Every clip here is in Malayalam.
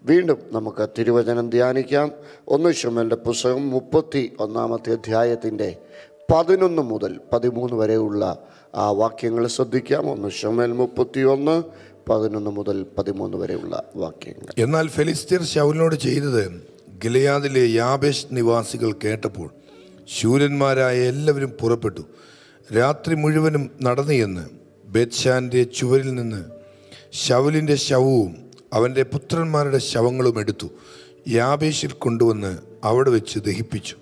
വീണ്ടും നമുക്ക് തിരുവചനം ധ്യാനിക്കാം ഒന്ന് ഷുമലിൻ്റെ പുസ്തകം മുപ്പത്തി ഒന്നാമത്തെ അധ്യായത്തിൻ്റെ പതിനൊന്ന് മുതൽ പതിമൂന്ന് വരെയുള്ള ആ വാക്യങ്ങൾ ശ്രദ്ധിക്കാം ഒന്ന് ഷുമൽ മുപ്പത്തി ഒന്ന് പതിനൊന്ന് മുതൽ പതിമൂന്ന് വരെയുള്ള വാക്യങ്ങൾ എന്നാൽ ഫെലിസ്തീർ ശൗലിനോട് ചെയ്തത് ഗിലയാദിലെ യാബേഷ് നിവാസികൾ കേട്ടപ്പോൾ ശൂരന്മാരായ എല്ലാവരും പുറപ്പെട്ടു രാത്രി മുഴുവനും നടന്നു ചെന്ന് ബെത്ഷാന്റെ ചുവരിൽ നിന്ന് ശൗലിൻ്റെ ശവവും അവൻ്റെ പുത്രന്മാരുടെ ശവങ്ങളും എടുത്തു യാബേഷിൽ കൊണ്ടുവന്ന് അവിടെ വെച്ച് ദഹിപ്പിച്ചു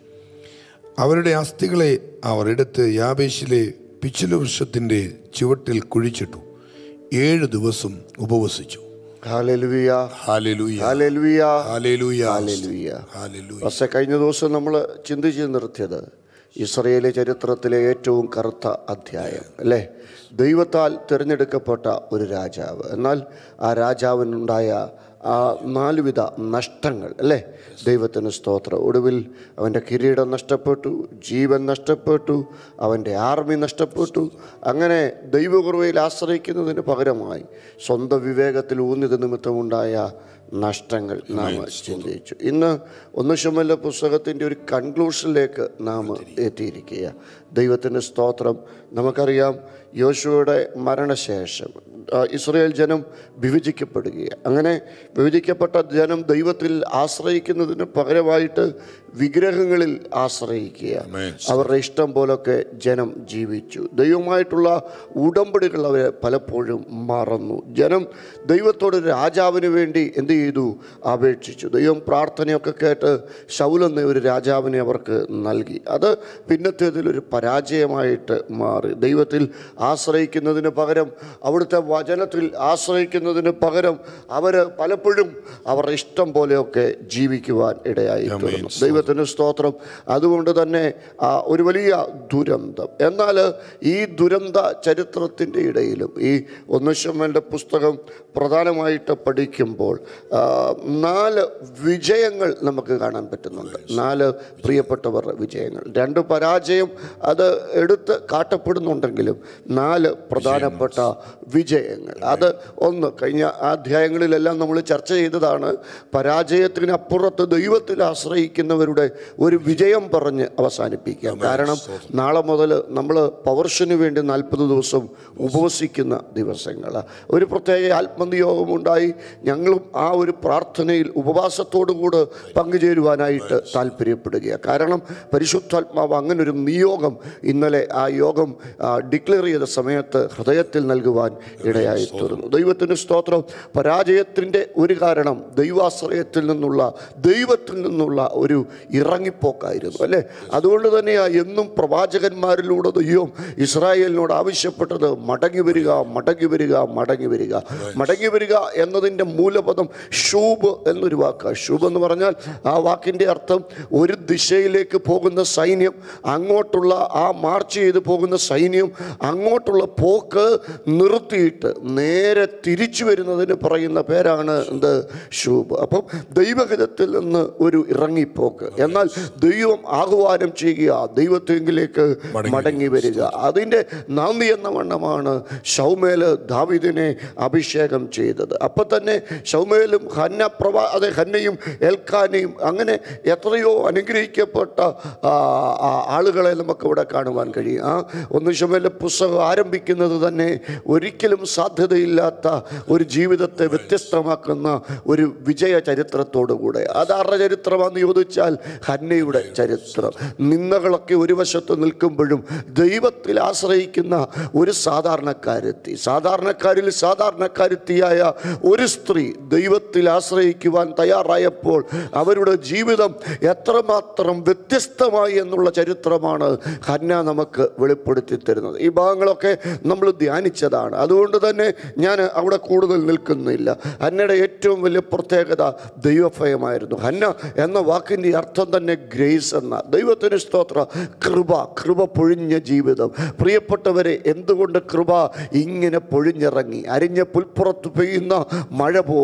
അവരുടെ അസ്ഥികളെ അവർ എടുത്ത് യാബേഷിലെ പിച്ചില വൃക്ഷത്തിൻ്റെ ചുവട്ടിൽ കുഴിച്ചിട്ടു ഏഴ് ദിവസം ഉപവസിച്ചു hallelujah hallelujah hallelujah hallelujah hallelujah hallelujah പക്ഷേ കഴിഞ്ഞ ദിവസം നമ്മൾ ചിന്തിച്ച് നിർത്തിയത് ഇസ്രയേലിലെ ചരിത്രത്തിലെ ഏറ്റവും കറുത്ത അധ്യായം അല്ലേ ദൈവത്താൽ തിരഞ്ഞെടുക്കപ്പെട്ട ഒരു രാജാവ് എന്നാൽ ആ രാജാവിനുണ്ടായ ആ നാലുവിധ നഷ്ടങ്ങൾ അല്ലേ ദൈവത്തിന് സ്തോത്രം ഒടുവിൽ അവൻ്റെ കിരീടം നഷ്ടപ്പെട്ടു ജീവൻ നഷ്ടപ്പെട്ടു അവൻ്റെ ആർമി നഷ്ടപ്പെട്ടു അങ്ങനെ ദൈവകുറുവയിൽ ആശ്രയിക്കുന്നതിന് പകരമായി സ്വന്തം വിവേകത്തിൽ ഊന്നിയത് നിമിത്തമുണ്ടായ നഷ്ടങ്ങൾ നാം ചിന്തിച്ചു ഇന്ന് ഒന്ന് ശുമല്ല പുസ്തകത്തിൻ്റെ ഒരു കൺക്ലൂഷനിലേക്ക് നാം എത്തിയിരിക്കുക ദൈവത്തിൻ്റെ സ്തോത്രം നമുക്കറിയാം യോശുവയുടെ മരണശേഷം ആ, ഇസ്രായേൽ ജനം വിഭജിക്കപ്പെടുകയാണ് അങ്ങനെ വിഭജിക്കപ്പെട്ട ജനം ദൈവത്തിൽ ആശ്രയിക്കുന്നതിന് പകരമായിട്ട് വിഗ്രഹങ്ങളിൽ ആശ്രയിക്കുക Amen. അവരുടെ ഇഷ്ടം പോലൊക്കെ ജനം ജീവിച്ചു ദൈവമായിട്ടുള്ള ഉടമ്പടികൾ അവർ പലപ്പോഴും മറന്നു ജനം ദൈവത്തോട് രാജാവിന് വേണ്ടി എന്ത് ചെയ്തു അപേക്ഷിച്ചു ദൈവം പ്രാർത്ഥനയൊക്കെ കേട്ട് ശൗലെന്ന ഒരു രാജാവിനെ അവർക്ക് നൽകി അത് പിന്നത്തേതിൽ ഒരു പരാജയമായിട്ട് മാറി ദൈവത്തിൽ ആശ്രയിക്കുന്നതിന് പകരം അവിടുത്തെ വചനത്തിൽ ആശ്രയിക്കുന്നതിന് പകരം അവർ പലപ്പോഴും അവരുടെ ഇഷ്ടം പോലെയൊക്കെ ജീവിക്കുവാൻ ഇടയായി തീർന്നു ദൈവത്തിന് സ്തോത്രം അതുകൊണ്ട് തന്നെ ആ, ഒരു വലിയ ദുരന്തം എന്നാൽ ഈ ദുരന്ത ചരിത്രത്തിൻ്റെ ഇടയിലും ഈ ഒന്നുശമ്മൻ്റെ പുസ്തകം പ്രധാനമായിട്ട് പഠിക്കുമ്പോൾ ആ, നാല് വിജയങ്ങൾ നമുക്ക് കാണാൻ പറ്റുന്നുണ്ട് നാല് പ്രിയപ്പെട്ടവരുടെ വിജയങ്ങൾ രണ്ട് പരാജയം അത് എടുത്ത് കാട്ടപ്പെടുന്നുണ്ടെങ്കിലും നാല് പ്രധാനപ്പെട്ട വിജയങ്ങൾ അത് ഒന്ന് കഴിഞ്ഞ അധ്യായങ്ങളിലെല്ലാം നമ്മൾ ചർച്ച ചെയ്തതാണ് പരാജയത്തിനപ്പുറത്ത് ദൈവത്തിൽ ആശ്രയിക്കുന്നവരുടെ ഒരു വിജയം പറഞ്ഞ് അവസാനിപ്പിക്കാം കാരണം നാളെ മുതൽ നമ്മൾ പവർഷന് വേണ്ടി നാൽപ്പത് ദിവസം ഉപവസിക്കുന്ന ദിവസങ്ങൾ ഒരു പ്രത്യേക ആത്മനിയോഗമുണ്ടായി ഞങ്ങളും ആ ഒരു പ്രാർത്ഥനയിൽ ഉപവാസത്തോടു കൂടെ പങ്കുചേരുവാനായിട്ട് താല്പര്യപ്പെടുകയാണ് കാരണം പരിശുദ്ധാത്മാവ് അങ്ങനെ ഒരു നിയോഗം ഇന്നലെ ആ യോഗം ഡിക്ലെയർ ചെയ്ത സമയത്ത് ഹൃദയത്തിൽ നൽകുവാൻ ഇടയായി തീർന്നു ദൈവത്തിന് സ്തോത്രം പരാജയത്തിൻ്റെ ഒരു കാരണം ദൈവാശ്രയത്തിൽ നിന്നുള്ള ദൈവത്തിൽ നിന്നുള്ള ഒരു ഇറങ്ങിപ്പോക്കായിരുന്നു അല്ലേ അതുകൊണ്ട് തന്നെയാണ് എന്നും പ്രവാചകന്മാരിലൂടെ ദൈവം ഇസ്രായേലിനോട് ആവശ്യപ്പെട്ടത് മടങ്ങി വരിക മടങ്ങി വരിക മടങ്ങി വരിക മടങ്ങി വരിക എന്നതിൻ്റെ മൂലപദം ഷൂബ് എന്നൊരു വാക്കാണ് ഷൂബ് എന്ന് പറഞ്ഞാൽ ആ വാക്കിൻ്റെ അർത്ഥം ഒരു ദിശയിലേക്ക് പോകുന്ന സൈന്യം അങ്ങോട്ടുള്ള ആ മാർച്ച് ചെയ്ത് പോകുന്ന സൈന്യം അങ്ങോട്ടുള്ള പോക്ക് നിർത്തിയിട്ട് നേരെ തിരിച്ചു വരുന്നതിന് പറയുന്ന പേരാണ് എന്ത് ഷൂബ് അപ്പം ദൈവഹിതത്തിൽ നിന്ന് ഒരു ഇറങ്ങിപ്പോക്ക് എന്നാൽ ദൈവം ആഹ്വാനം ചെയ്യുക ദൈവത്തെങ്കിലേക്ക് മടങ്ങി വരിക അതിൻ്റെ നാന്ദി എന്ന വണ്ണമാണ് ഷൗമേല് ദാവിദിനെ അഭിഷേകം ചെയ്തത് അപ്പം തന്നെ ഷൗമേലും ഹന്ന പ്രവാ അതെ ഹന്നയും എൽഖാനയും അങ്ങനെ എത്രയോ അനുഗ്രഹിക്കപ്പെട്ട ആ, ആ, ആളുകളെ നമുക്ക് ഇവിടെ കാണുവാൻ കഴിയും ആ ഒന്ന് ഷമേലെ പുസ്തകം ആരംഭിക്കുന്നത് തന്നെ ഒരിക്കലും സാധ്യതയില്ലാത്ത ഒരു ജീവിതത്തെ വ്യത്യസ്തമാക്കുന്ന ഒരു വിജയ ചരിത്രത്തോടു കൂടെ അതാരുടെ ചരിത്രമാണെന്ന് ചോദിച്ചാൽ ഹന്നയുടെ ചരിത്രം നിന്ദകളൊക്കെ ഒരു വശത്ത് നിൽക്കുമ്പോഴും ദൈവത്തിൽ ആശ്രയിക്കുന്ന ഒരു സാധാരണക്കാരെത്തി സാധാരണക്കാരിൽ സാധാരണക്കാരെത്തിയായ ഒരു സ്ത്രീ ദൈവത്തിൽ ആശ്രയിക്കുവാൻ തയ്യാറായപ്പോൾ അവരുടെ ജീവിതം എത്രമാത്രം വ്യത്യസ്തമായി എന്നുള്ള ചരിത്രമാണ് ഹന്ന നമുക്ക് വെളിപ്പെടുത്തി തരുന്നത് ഈ ഭാഗങ്ങളൊക്കെ നമ്മൾ ധ്യാനിച്ചതാണ് അതുകൊണ്ട് തന്നെ ഞാൻ അവിടെ കൂടുതൽ നിൽക്കുന്നില്ല ഹന്നയുടെ ഏറ്റവും വലിയ പ്രത്യേകത ദൈവഭയമായിരുന്നു ഹന്ന എന്ന വാക്കിൻ്റെ അർത്ഥം തന്നെ ഗ്രേസ് എന്ന ദൈവത്തിന് സ്തോത്ര കൃപ കൃപ പൊഴിഞ്ഞ ജീവിതം പ്രിയപ്പെട്ടവരെ എന്തുകൊണ്ട് കൃപ ഇങ്ങനെ പൊഴിഞ്ഞിറങ്ങി അരിഞ്ഞ പുൽപ്പുറത്ത് പെയ്യുന്ന മഴ പോലെ ഭൂമി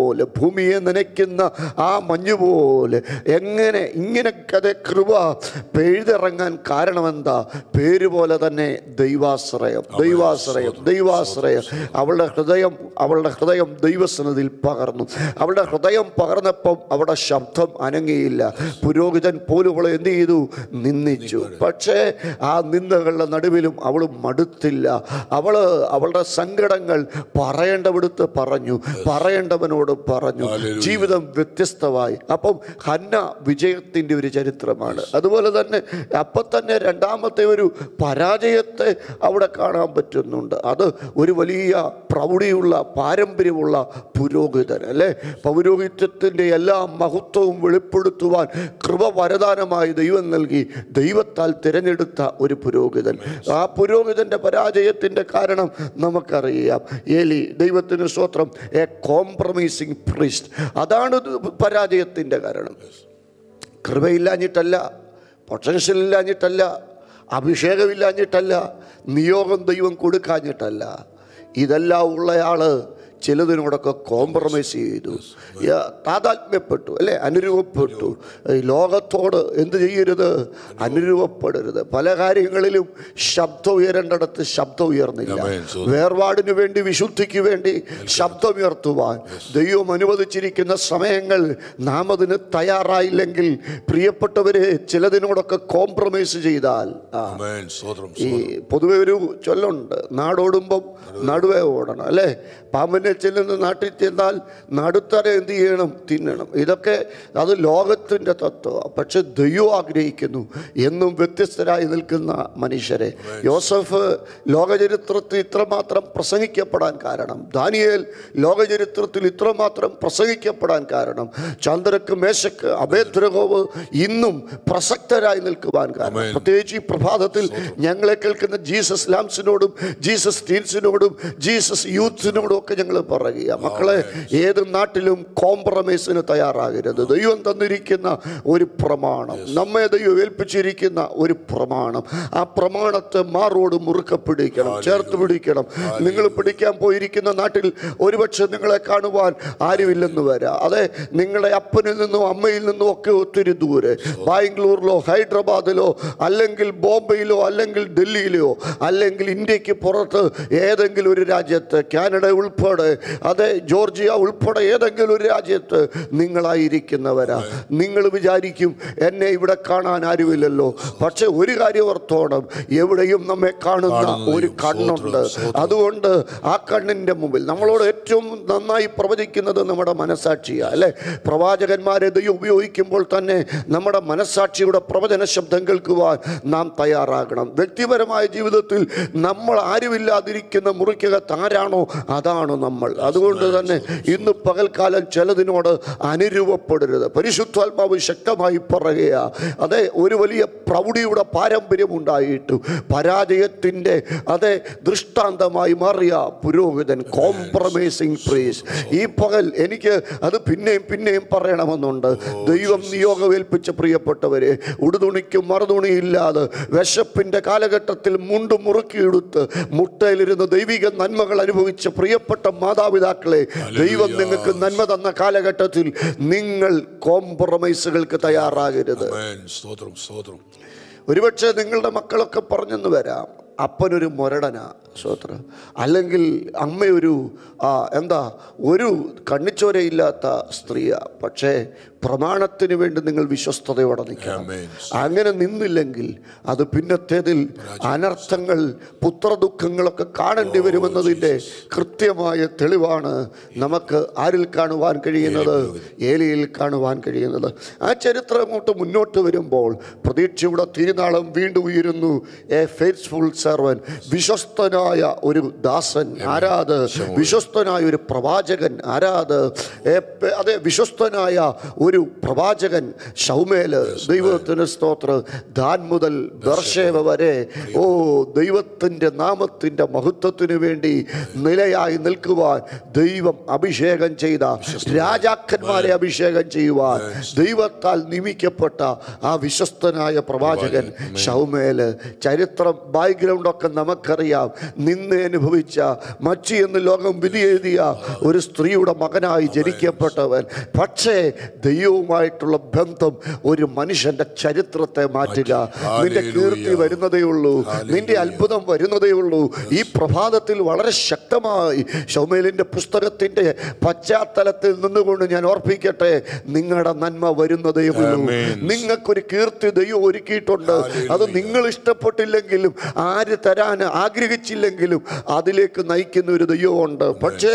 ഭൂമിയെ നനയ്ക്കുന്ന ആ മഞ്ഞ് പോലെ എങ്ങനെ ഇങ്ങനെ കഥ കൃപ പെഴുതിറങ്ങാൻ കാരണമെന്താ പേര് പോലെ തന്നെ ദൈവാശ്രയം ദൈവാശ്രയം ദൈവാശ്രയം അവളുടെ ഹൃദയം അവളുടെ ഹൃദയം ദൈവസന്നതിൽ പകർന്നു അവളുടെ ഹൃദയം പകർന്നപ്പം അവിടെ ശബ്ദം അനങ്ങിയില്ല പുരോഹിതൻ പോലും അവളെ എന്ത് ചെയ്തു നിന്ദിച്ചു പക്ഷേ ആ നിന്ദകളുടെ നടുവിലും അവൾ മടുത്തില്ല അവള് അവളുടെ സങ്കടങ്ങൾ പറയേണ്ടവിടുത്ത് പറഞ്ഞു പറയേണ്ടവനോട് പറഞ്ഞു ജീവിതം വ്യത്യസ്തമായി അപ്പം ഹന്ന വിജയത്തിൻ്റെ ഒരു ചരിത്രമാണ് അതുപോലെ തന്നെ അപ്പം തന്നെ രണ്ടാമത്തെ ഒരു പരാജയത്തെ അവിടെ കാണാൻ പറ്റുന്നുണ്ട് അത് ഒരു വലിയ പ്രൗഢിയുള്ള പാരമ്പര്യമുള്ള പുരോഹിതൻ അല്ലേ പൗരോഹിത്യത്തിൻ്റെ എല്ലാ മഹത്വവും വെളിപ്പെടുത്തുവാൻ കൃപ വരദാനമായി ദൈവം നൽകി ദൈവത്താൽ തിരഞ്ഞെടുത്ത ഒരു പുരോഹിതൻ ആ പുരോഹിതൻ്റെ പരാജയത്തിൻ്റെ കാരണം നമുക്കറിയാം ഏലി ദൈവത്തിന് സ്വത്രം എ കോംപ്രമൈസിങ് പ്രീസ്റ്റ് അതാണ് ഇത് പരാജയത്തിൻ്റെ കാരണം കൃപയില്ലാഞ്ഞിട്ടല്ല പൊട്ടൻഷ്യൽ ഇല്ലാഞ്ഞിട്ടല്ല അഭിഷേകമില്ലാഞ്ഞിട്ടല്ല നിയോഗം ദൈവം കൊടുക്കാഞ്ഞിട്ടല്ല ഇതെല്ലാം ഉള്ളയാള് ചിലതിനോടൊക്കെ കോംപ്രമൈസ് ചെയ്തു യ- താതാത്മ്യപ്പെട്ടു അല്ലെ അനുരൂപപ്പെട്ടു ഈ ലോകത്തോട് എന്ത് ചെയ്യരുത് അനുരൂപപ്പെടരുത് പല കാര്യങ്ങളിലും ശബ്ദം ഉയരേണ്ടിടത്ത് ശബ്ദം ഉയർന്നില്ല Amen. So- വേർപാടിന് വേണ്ടി വിശുദ്ധിക്ക് വേണ്ടി ശബ്ദമുയർത്തുവാൻ ദൈവം അനുവദിച്ചിരിക്കുന്ന സമയങ്ങൾ നാം അതിന് തയ്യാറായില്ലെങ്കിൽ പ്രിയപ്പെട്ടവരെ ചിലതിനോടൊക്കെ കോംപ്രമൈസ് ചെയ്താൽ ആ ആമേൻ സ്തോത്രം ഈ പൊതുവെ ഒരു ചൊല്ലുണ്ട് നാടോടുമ്പം നടുവേ ഓടണം അല്ലേ പാമ്പിനെ ചെല്ലുന്ന നാട്ടിൽ ചെന്നാൽ നടുത്തറ എന്ത് ചെയ്യണം തിന്നണം ഇതൊക്കെ അത് ലോകത്തിൻ്റെ തത്വമാണ് പക്ഷെ ദൈവം ആഗ്രഹിക്കുന്നു എന്നും വ്യത്യസ്തരായി നിൽക്കുന്ന മനുഷ്യരെ യോസഫ് ലോകചരിത്രത്തിൽ ഇത്രമാത്രം പ്രസംഗിക്കപ്പെടാൻ കാരണം ദാനിയേൽ ലോകചരിത്രത്തിൽ ഇത്രമാത്രം പ്രസംഗിക്കപ്പെടാൻ കാരണം ചന്ദ്രക്ക് മേശക്ക് അഭേദ്രകോവ് ഇന്നും പ്രസക്തരായി നിൽക്കുവാൻ കാരണം Amen. പ്രത്യേകിച്ച് ഈ പ്രഭാതത്തിൽ ഞങ്ങളെ കേൾക്കുന്ന ജീസസ് ലാംസിനോടും ജീസസ് ടീൻസിനോടും ജീസസ് യൂത്തിനോടും ഒക്കെ ഞങ്ങൾ പറയുക മക്കളെ ഏത് നാട്ടിലും കോംപ്രമൈസിന് തയ്യാറാകരുത് ദൈവം തന്നിരിക്കുന്ന ഒരു പ്രമാണം നമ്മെ ദൈവം ഏൽപ്പിച്ചിരിക്കുന്ന ഒരു പ്രമാണം ആ പ്രമാണത്തെ മാറോട് മുറുക്കെ പിടിക്കണം ചേർത്ത് പിടിക്കണം നിങ്ങൾ പിടിക്കാൻ പോയിരിക്കുന്ന നാട്ടിൽ ഒരുപക്ഷെ നിങ്ങളെ കാണുവാൻ ആരുമില്ലെന്ന് വരാം അതെ നിങ്ങളുടെ അപ്പനിൽ നിന്നും അമ്മയിൽ നിന്നും ഒക്കെ ഒത്തിരി ദൂരെ ബാംഗ്ലൂരിലോ ഹൈദരാബാദിലോ അല്ലെങ്കിൽ ബോംബെയിലോ അല്ലെങ്കിൽ ഡൽഹിയിലോ അല്ലെങ്കിൽ ഇന്ത്യക്ക് പുറത്ത് ഏതെങ്കിലും ഒരു രാജ്യത്ത് കാനഡ ഉൾപ്പെടെ അതെ ജോർജിയ ഉൾപ്പെടെ ഏതെങ്കിലും ഒരു രാജ്യത്ത് നിങ്ങളായിരിക്കുന്നവരാ നിങ്ങൾ വിചാരിക്കും എന്നെ ഇവിടെ കാണാൻ ആരുമില്ലല്ലോ പക്ഷെ ഒരു കാര്യം ഓർത്തോണം എവിടെയും നമ്മെ കാണുന്ന കാണുന്ന ഒരു ദൈവം. കണ്ണുണ്ട് സ്തോത്രം, സ്തോത്രം. അതുകൊണ്ട് ആ കണ്ണിൻ്റെ മുമ്പിൽ നമ്മളോട് ഏറ്റവും നന്നായി പ്രവചിക്കുന്നത് നമ്മുടെ മനസാക്ഷിയാണ് അല്ലേ പ്രവാചകന്മാരെ ദൈവം ഉപയോഗിക്കുമ്പോൾ തന്നെ നമ്മുടെ മനസാക്ഷിയുടെ പ്രവചന ശബ്ദം കേൾക്കുവാൻ നാം തയ്യാറാകണം വ്യക്തിപരമായ ജീവിതത്തിൽ നമ്മൾ ആരുമില്ലാതിരിക്കുന്ന മുറിക്കകത്ത് ആരാണോ അതാണ് നമ്മൾ അതുകൊണ്ട് തന്നെ ഇന്ന് പകൽക്കാലം ചിലതിനോട് അനുരൂപപ്പെടരുത് പരിശുദ്ധാത്മാവ് ശക്തമായി പറയുക അതെ ഒരു വലിയ പ്രൗഢിയുടെ പാരമ്പര്യം ഉണ്ടായിട്ടു പരാജയത്തിൻ്റെ അതെ ദൃഷ്ടാന്തമായി മാറിയ പുരോഹിതൻ കോംപ്രമൈസിങ് പ്രീസ് ഈ പകൽ എനിക്ക് അത് പിന്നെയും പിന്നെയും പറയണമെന്നുണ്ട് ദൈവം നിയോഗമേൽപ്പിച്ച പ്രിയപ്പെട്ടവരെ ഉടുതുണിക്കും മറുതുണിയില്ലാതെ വിശപ്പിൻ്റെ കാലഘട്ടത്തിൽ മുണ്ട് മുറുക്കിയെടുത്ത് മുട്ടയിലിരുന്ന് ദൈവിക നന്മകൾ അനുഭവിച്ച പ്രിയപ്പെട്ട മാതാപിതാക്കളെ ദൈവം നിങ്ങൾക്ക് നന്മ തന്ന കാലഘട്ടത്തിൽ നിങ്ങൾ കോംപ്രമൈസുകൾക്ക് തയ്യാറാകരുത് ആമേൻ സ്തോത്രം സ്തോത്രം ഒരുപക്ഷെ നിങ്ങളുടെ മക്കളൊക്കെ പറഞ്ഞെന്ന് വരാം അപ്പനൊരു മുരടനാ സ്വത്രം അല്ലെങ്കിൽ അമ്മയൊരു ആ, എന്താ ഒരു കണ്ണിച്ചോരയില്ലാത്ത സ്ത്രീയാ പക്ഷേ പ്രമാണത്തിന് വേണ്ടി നിങ്ങൾ വിശ്വസ്തയോടെ നിൽക്കണം ആമേൻ അങ്ങനെ നിന്നില്ലെങ്കിൽ അത് പിന്നത്തേതിൽ അനർത്ഥങ്ങൾ പുത്രദുഃഖങ്ങളൊക്കെ കാണേണ്ടി വരുമെന്നതിൻ്റെ കൃത്യമായ തെളിവാണ് നമുക്ക് ആരിൽ കാണുവാൻ കഴിയുന്നത് ഏലിയിൽ കാണുവാൻ കഴിയുന്നത് ആ ചരിത്രം അങ്ങോട്ട് മുന്നോട്ട് വരുമ്പോൾ പ്രതീക്ഷയുടെ തിരുനാളം വീണ്ടും ഉയരുന്നു എ ഫെയ്റ്റ്ഫുൾ സെർവൻ വിശ്വസ്തനായ ഒരു ദാസൻ ആരാത് വിശ്വസ്തനായ ഒരു പ്രവാചകൻ ആരാത് ഏ, പെ- അതെ വിശ്വസ്തനായ ഒരു പ്രവാചകൻ ഷൗമേല് ദൈവത്തിന് സ്തോത്ര ദാൻ മുതൽ ബർഷേവ വരെ ഓ ദൈവത്തിൻ്റെ നാമത്തിൻ്റെ മഹത്വത്തിന് വേണ്ടി നിലയായി നിൽക്കുവാൻ ദൈവം അഭിഷേകം ചെയ്ത രാജാക്കന്മാരെ അഭിഷേകം ചെയ്യുവാൻ ദൈവത്താൽ നിയമിക്കപ്പെട്ട ആ വിശ്വസ്തനായ പ്രവാചകൻ ഷൗമേല് ചരിത്രം ബയോഗ്രഫി ബാക്ക്ഗ്രൗണ്ട് ഒക്കെ നമുക്കറിയാം നിന്ന് അനുഭവിച്ച മച്ചി എന്ന് ലോകം വിധി എഴുതിയ ഒരു സ്ത്രീയുടെ മകനായി ജനിക്കപ്പെട്ടവൻ പക്ഷേ ദൈവവുമായിട്ടുള്ള ബന്ധം ഒരു മനുഷ്യന്റെ ചരിത്രത്തെ മാറ്റുക നിന്റെ കീർത്തി വരുന്നതേ ഉള്ളൂ നിന്റെ അത്ഭുതം വരുന്നതേ ഉള്ളൂ ഈ പ്രഭാതത്തിൽ വളരെ ശക്തമായി ഷൗമേലിന്റെ പുസ്തകത്തിന്റെ പശ്ചാത്തലത്തിൽ നിന്നുകൊണ്ട് ഞാൻ ഓർപ്പിക്കട്ടെ നിങ്ങളുടെ നന്മ വരുന്നതേ ഉള്ളൂ Amen. നിങ്ങൾക്കൊരു കീർത്തി ദൈവം ഒരുക്കിയിട്ടുണ്ട് അത് നിങ്ങൾ ഇഷ്ടപ്പെട്ടില്ലെങ്കിലും ആര് തരാൻ ആഗ്രഹിച്ചില്ലെങ്കിലും അതിലേക്ക് നയിക്കുന്ന ഒരു ദൈവമുണ്ട് പക്ഷേ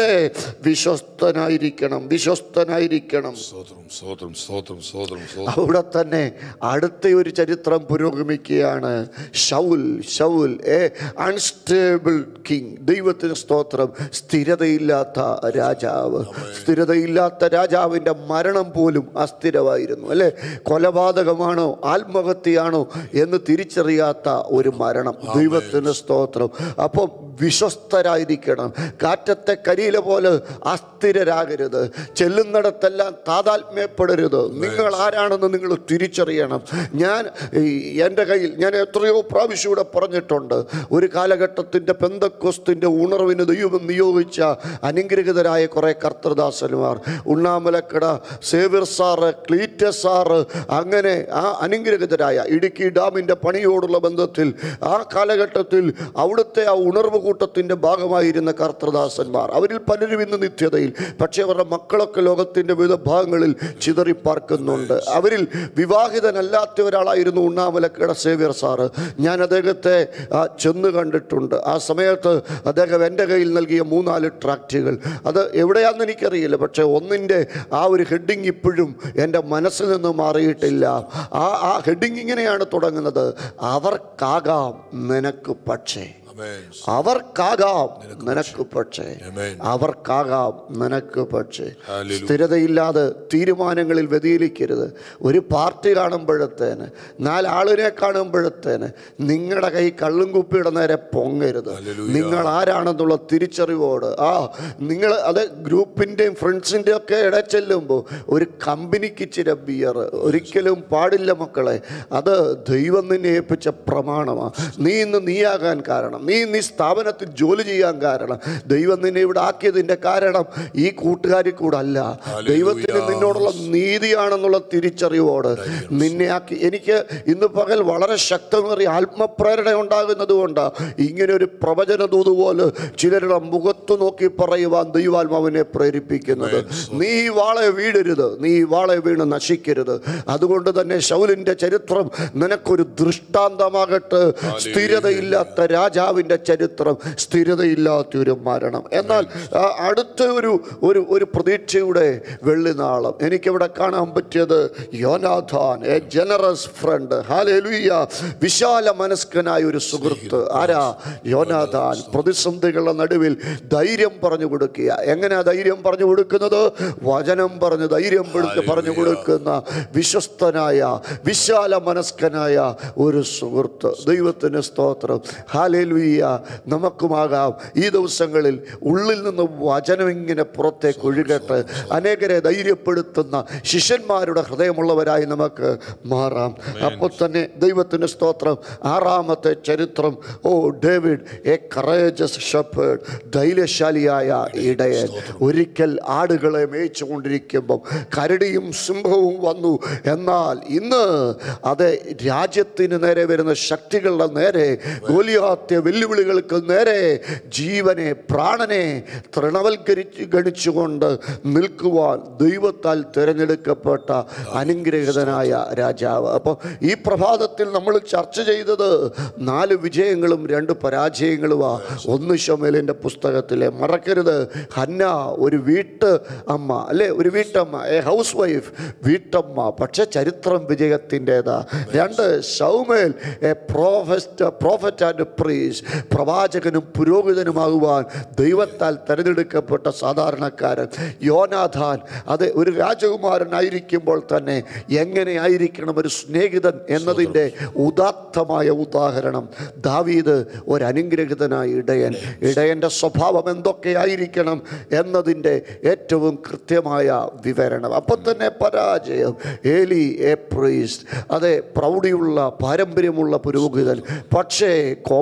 വിശ്വസ്തനായിരിക്കണം വിശ്വസ്തനായിരിക്കണം സ്തോത്രം സ്തോത്രം സ്തോത്രം സ്തോത്രം സ്തോത്രം അവിടെ തന്നെ അടുത്ത ഒരു ചരിത്രം പുരോഗമിക്കുകയാണ് Saul Saul a unstable king ദൈവത്തിന് സ്തോത്രം സ്ഥിരതയില്ലാത്ത രാജാവ് സ്ഥിരതയില്ലാത്ത രാജാവിൻ്റെ മരണം പോലും അസ്ഥിരമായിരുന്നു അല്ലേ കൊലപാതകമാണോ ആത്മഹത്യയാണോ എന്ന് തിരിച്ചറിയാത്ത ഒരു മരണം ദൈവത്തിന് സ്തോത്രം അപ്പം വിശ്വസ്തരായിരിക്കണം കാറ്റത്തെ കരിയില പോലെ അസ്ഥിരരാകരുത് ചെല്ലുന്നിടത്തെല്ലാം താതാത്മ്യപ്പെടരുത് നിങ്ങൾ ആരാണെന്ന് നിങ്ങൾ തിരിച്ചറിയണം ഞാൻ ഈ എൻ്റെ കയ്യിൽ ഞാൻ എത്രയോ പ്രാവശ്യം ഇവിടെ പറഞ്ഞിട്ടുണ്ട് ഒരു കാലഘട്ടത്തിൻ്റെ പെന്തക്കൊസ്തിൻ്റെ ഉണർവിന് ദൈവം നിയോഗിച്ച അനുഗ്രഹിതരായ കുറേ കർത്തൃദാസന്മാർ ഉണ്ണാമലക്കട സേവിർ സാറ് ക്ലീറ്റസ് സാറ് അങ്ങനെ ആ അനുഗ്രഹിതരായ ഇടുക്കി ഡാമിൻ്റെ പണിയോടുള്ള ബന്ധത്തിൽ ആ കാലഘട്ടത്തിൽ അവിടുത്തെ ആ ഉണർവ് കൂട്ടത്തിൻ്റെ ഭാഗമായിരുന്ന കർത്തൃദാസന്മാർ അവരിൽ പലരും ഇന്ന് നിത്യതയിൽ പക്ഷേ അവരുടെ മക്കളൊക്കെ ലോകത്തിൻ്റെ വിവിധ ഭാഗങ്ങളിൽ ചിതറിപ്പാർക്കുന്നുണ്ട് അവരിൽ വിവാഹിതനല്ലാത്ത ഒരാളായിരുന്നു ഉണ്ണാമലക്കട സേവ്യർ സാറ് ഞാൻ അദ്ദേഹത്തെ ആ, ചെന്ന് കണ്ടിട്ടുണ്ട് ആ സമയത്ത് അദ്ദേഹം എൻ്റെ കയ്യിൽ നൽകിയ മൂന്നാല് ട്രാക്റ്റുകൾ അത് എവിടെയാണെന്ന് എനിക്കറിയില്ല പക്ഷേ ഒന്നിൻ്റെ ആ ഒരു ഹെഡിങ് ഇപ്പോഴും എൻ്റെ മനസ്സിൽ നിന്ന് മാറിയിട്ടില്ല ആ ആ ഹെഡിങ് ഇങ്ങനെയാണ് തുടങ്ങുന്നത് അവർക്കാകാം നിനക്ക് പക്ഷേ Amen. അവർക്കാകാം നിനക്ക് പക്ഷേ Amen. അവർക്കാകാം നിനക്ക് പക്ഷേ Hallelujah. സ്ഥിരതയില്ലാതെ തീരുമാനങ്ങളിൽ വ്യതിചലിക്കരുത് ഒരു പാർട്ടി കാണുമ്പോഴത്തേന് നാലാളിനെ കാണുമ്പോഴത്തേന് നിങ്ങളുടെ കൈ കള്ളും കുപ്പിയുടെ നേരെ പൊങ്ങരുത് Hallelujah. നിങ്ങൾ ആരാണെന്നുള്ള തിരിച്ചറിവോട് ആ നിങ്ങൾ അത് ഗ്രൂപ്പിൻ്റെയും ഫ്രണ്ട്സിൻ്റെയും ഒക്കെ ഇട ചെല്ലുമ്പോൾ ഒരു കമ്പനിക്ക് ഇച്ചിരി ബിയർ ഒരിക്കലും പാടില്ല മക്കളെ അത് ദൈവം നിന്നെ ഏൽപ്പിച്ച പ്രമാണമാണ് നീ ഇന്ന് നീയാകാൻ കാരണം നീ ഇന്ന് ഈ സ്ഥാപനത്തിൽ ജോലി ചെയ്യാൻ കാരണം ദൈവം നിന്നെ ഇവിടെ ആക്കിയതിൻ്റെ കാരണം ഈ കൂട്ടുകാരിൽ കൂടെ അല്ല ദൈവത്തിന് നിന്നോടുള്ള നീതിയാണെന്നുള്ള തിരിച്ചറിവോട് നിന്നെ ആക്കി എനിക്ക് ഇന്ന് പകൽ വളരെ ശക്തമേറിയ ആത്മപ്രേരണ ഉണ്ടാകുന്നത് കൊണ്ട് ഇങ്ങനെ ഒരു പ്രവചന ദൂത് പോലെ ചിലരുടെ മുഖത്ത് നോക്കി പറയുവാൻ ദൈവാത്മാവിനെ പ്രേരിപ്പിക്കുന്നത് നീ ഈ വാളെ വീഴരുത് നീ ഈ വാളെ വീണ് നശിക്കരുത് അതുകൊണ്ട് തന്നെ ശൗലിൻ്റെ ചരിത്രം നിനക്കൊരു ദൃഷ്ടാന്തമാകട്ടെ സ്ഥിരതയില്ലാത്ത രാജാവിൻ്റെ ചരിത്രം സ്ഥിരതയില്ലാത്തൊരു മരണം എന്നാൽ ആ, അടുത്ത ഒരു ഒരു ഒരു പ്രതീക്ഷയുടെ വെള്ളിനാളം എനിക്കിവിടെ കാണാൻ പറ്റിയത് Jonathan a generous friend hallelujah വിശാല മനസ്കനായ ഒരു സുഹൃത്ത് ആരാ യോനാഥാൻ പ്രതിസന്ധികളുടെ നടുവിൽ ധൈര്യം പറഞ്ഞു കൊടുക്കുക എങ്ങനെയാ ധൈര്യം പറഞ്ഞു കൊടുക്കുന്നത് വചനം പറഞ്ഞ് ധൈര്യം പെടുത്ത് പറഞ്ഞു കൊടുക്കുന്ന വിശ്വസ്തനായ വിശാല മനസ്കനായ ഒരു സുഹൃത്ത് ദൈവത്തിന് സ്തോത്രം ഹാലേലുയ്യ നമുക്കുമാകാം ഈ ദിവസങ്ങളിൽ ഉള്ളിൽ നിന്ന് വചനം ഇങ്ങനെ പുറത്തേക്ക് ഒഴുകട്ടെ അനേകരെ ധൈര്യപ്പെടുത്തുന്ന ശിഷ്യന്മാരുടെ ഹൃദയമുള്ളവരായി നമുക്ക് മാറാം അപ്പോൾ തന്നെ ദൈവത്തിൻ്റെ സ്തോത്രം ആറാമത്തെ ചരിത്രം oh David a courageous shepherd ധൈര്യശാലിയായ ഇടയൻ ഒരിക്കൽ ആടുകളെ മേയിച്ചുകൊണ്ടിരിക്കുമ്പം കരടിയും സിംഹവും വന്നു എന്നാൽ ഇന്ന് അത് രാജ്യത്തിന് നേരെ വരുന്ന ശക്തികളുടെ നേരെ ഗോലിയാത്യ വെല്ലുവിളികൾക്ക് നേരെ ജീവനെ പ്രാണനെ തൃണവൽക്കരിച്ച് ഗണിച്ചുകൊണ്ട് നിൽക്കുവാൻ ദൈവത്താൽ തിരഞ്ഞെടുക്കപ്പെട്ട അനുഗ്രഹീതനായ രാജാവ് അപ്പോൾ ഈ പ്രഭാതത്തിൽ നമ്മൾ ചർച്ച ചെയ്തത് നാല് വിജയങ്ങളും രണ്ട് പരാജയങ്ങളുമാ ഒന്ന് ഷമേലിൻ്റെ പുസ്തകത്തിലെ മറക്കരുത് ഹന്ന ഒരു വീട്ട് അമ്മ അല്ലേ ഒരു വീട്ടമ്മ എ ഹൗസ് വൈഫ് വീട്ടമ്മ പക്ഷെ ചരിത്രം വിജയത്തിൻ്റെതാ രണ്ട് Samuel a prophet prophet and priest പ്രവാചകനും പുരോഹിതനുമാകുവാൻ ദൈവത്താൽ തിരഞ്ഞെടുക്കപ്പെട്ട സാധാരണക്കാരൻ യോനാഥാൻ അത് ഒരു രാജകുമാരനായിരിക്കുമ്പോൾ തന്നെ എങ്ങനെയായിരിക്കണം ഒരു സ്നേഹിതൻ എന്നതിൻ്റെ ഉദാത്തമായ ഉദാഹരണം ദാവീദ് ഒരു അനുഗ്രഹിതനായ ഇടയൻ ഇടയൻ്റെ സ്വഭാവം എന്തൊക്കെയായിരിക്കണം എന്നതിൻ്റെ ഏറ്റവും കൃത്യമായ വിവരണം അപ്പം തന്നെ പരാജയം ഏലി എ പ്രീസ്റ്റ് അതെ പ്രൗഢിയുള്ള പാരമ്പര്യമുള്ള പുരോഹിതൻ പക്ഷേ കോംപ്രമൈസ്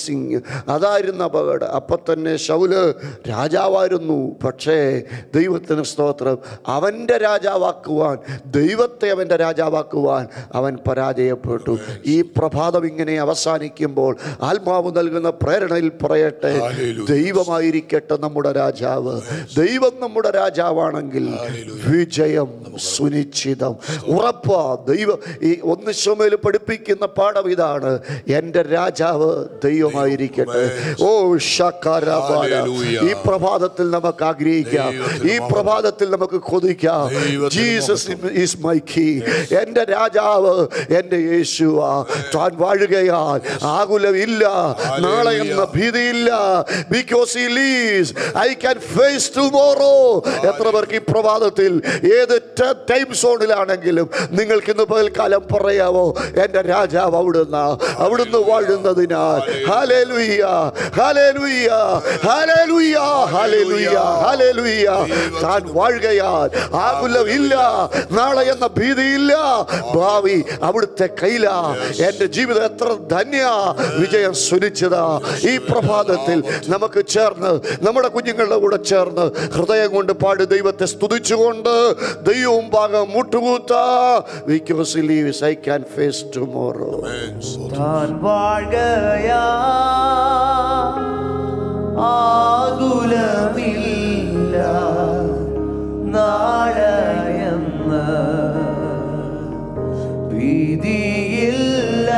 മിസ്സിങ് അതായിരുന്നു അപകടം അപ്പം തന്നെ ശൗല് രാജാവായിരുന്നു പക്ഷേ ദൈവത്തിന് സ്തോത്രം അവൻ്റെ രാജാവാക്കുവാൻ ദൈവത്തെ അവൻ്റെ രാജാവാക്കുവാൻ അവൻ പരാജയപ്പെട്ടു ഈ പ്രഭാതം ഇങ്ങനെ അവസാനിക്കുമ്പോൾ ആത്മാവ് നൽകുന്ന പ്രേരണയിൽ പറയട്ടെ Hallelujah. ദൈവമായിരിക്കട്ടെ നമ്മുടെ രാജാവ് ദൈവം നമ്മുടെ രാജാവാണെങ്കിൽ വിജയം സുനിശ്ചിതം ഉറപ്പാ ദൈവം ഈ ഒന്ന് ശോമയിൽ പഠിപ്പിക്കുന്ന പാഠം ഇതാണ് എൻ്റെ രാജാവ് ദൈവമായിരിക്കട്ടെ ഓ ഷക്കാരാബാല Hallelujah. ഈ പ്രഭാതത്തിൽ നമുക്ക് ആഗ്രഹിക്കാം ദൈവത്തിന് ഈ പ്രഭാതത്തിൽ നമുക്ക് കൊതിക്കാം ദൈവത്തിന് ജീസസ് ഈസ് മൈ കീ എൻ്റെ രാജാവ് എൻ്റെ യേശുവ താൻ വാഴുകയാൽ ആകുലമില്ല നാളെ എന്ന ഭീതിയില്ല because he lives I can face tomorrow എത്ര പേർക്ക് ഈ പ്രഭാതത്തിൽ ഏത് ടൈം സോണിലാണെങ്കിലും നിങ്ങൾക്ക് ഇന്ന് പകൽക്കാലം പറയാവോ എൻ്റെ രാജാവ് അവിടുന്ന് അവിടുന്ന് വാഴുന്നതിനാൽ hallelujah hallelujah hallelujah hallelujah hallelujah താൻ വാഴുകയാൽ ആകുലമില്ല നാളെ എന്ന ഭീതിയില്ല ഭാവി അവിടുത്തെ കയ്യില എൻ്റെ ജീവിതം എത്ര ധന്യ വിജയം സുനിച്ചതാ ഈ പ്രഭാതത്തിൽ നമുക്ക് ചേർന്ന് നമ്മുടെ കുഞ്ഞുങ്ങളുടെ കൂടെ ചേർന്ന് ഹൃദയം കൊണ്ട് പാടി ദൈവത്തെ സ്തുതിച്ചുകൊണ്ട് ദൈവവും ഭാഗം മുട്ടുകൂത്ത because lives I can face tomorrow Amen. സ്തോത്രം. താൻ വാഴുകയാ ആകുലമില്ല നാളെയെന്ന് ഭീതിയില്ല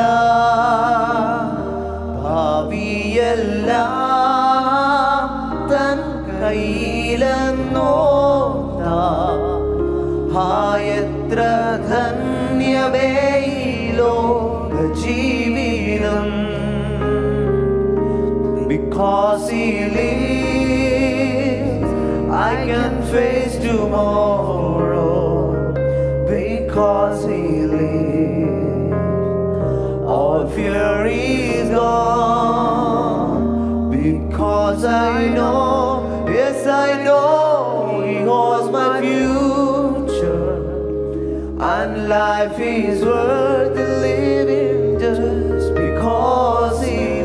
ഭാവിയെല്ലാം തൻ കയ്യിലെന്നോത്താ ഹായത്ര ധന്യമേ ഈ ലോക ജീവിതം Because he lives, I can face tomorrow. Because he lives, all fear is gone. Because I know, yes, I know, he holds my future. And life is worth living just because he lives.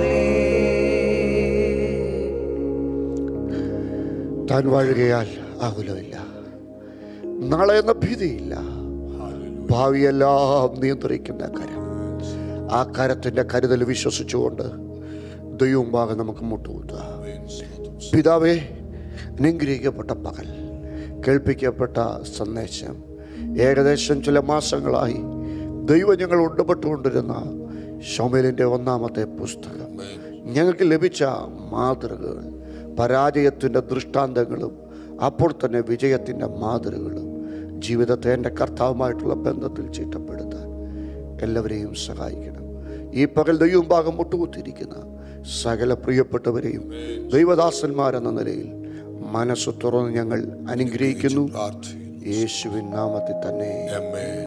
താൻ വാഴുകയാൽ ആകുലമില്ല നാളെ എന്ന ഭീതിയില്ല ഭാവിയെല്ലാം നിയന്ത്രിക്കുന്ന കരം ആ കരത്തിൻ്റെ കരുതൽ വിശ്വസിച്ചുകൊണ്ട് ദൈവം ഭാഗം നമുക്ക് മുട്ടുകൂട്ടുക പിതാവേ അനുഗ്രഹിക്കപ്പെട്ട പകൽ കേൾപ്പിക്കപ്പെട്ട സന്ദേശം ഏകദേശം ചില മാസങ്ങളായി ദൈവം ഞങ്ങൾ ഉണ്ടപ്പെട്ടുകൊണ്ടിരുന്ന ഷോമേലിൻ്റെ ഒന്നാമത്തെ പുസ്തകം ഞങ്ങൾക്ക് ലഭിച്ച മാതൃകകൾ പരാജയത്തിൻ്റെ ദൃഷ്ടാന്തങ്ങളും അപ്പോൾ തന്നെ വിജയത്തിൻ്റെ മാതൃകകളും ജീവിതത്തെ എൻ്റെ കർത്താവുമായിട്ടുള്ള ബന്ധത്തിൽ ചിട്ടപ്പെടുത്താൻ എല്ലാവരെയും സഹായിക്കണം ഈ പകൽ ദൈവം ഭാഗം മുട്ടുകുത്തിരിക്കുന്ന സകല പ്രിയപ്പെട്ടവരെയും ദൈവദാസന്മാരെന്ന നിലയിൽ മനസ്സ് തുറന്ന് ഞങ്ങൾ അനുഗ്രഹിക്കുന്നു പ്രാർത്ഥിക്കുന്നു യേശുവിൻ നാമത്തിൽ തന്നെ Amen.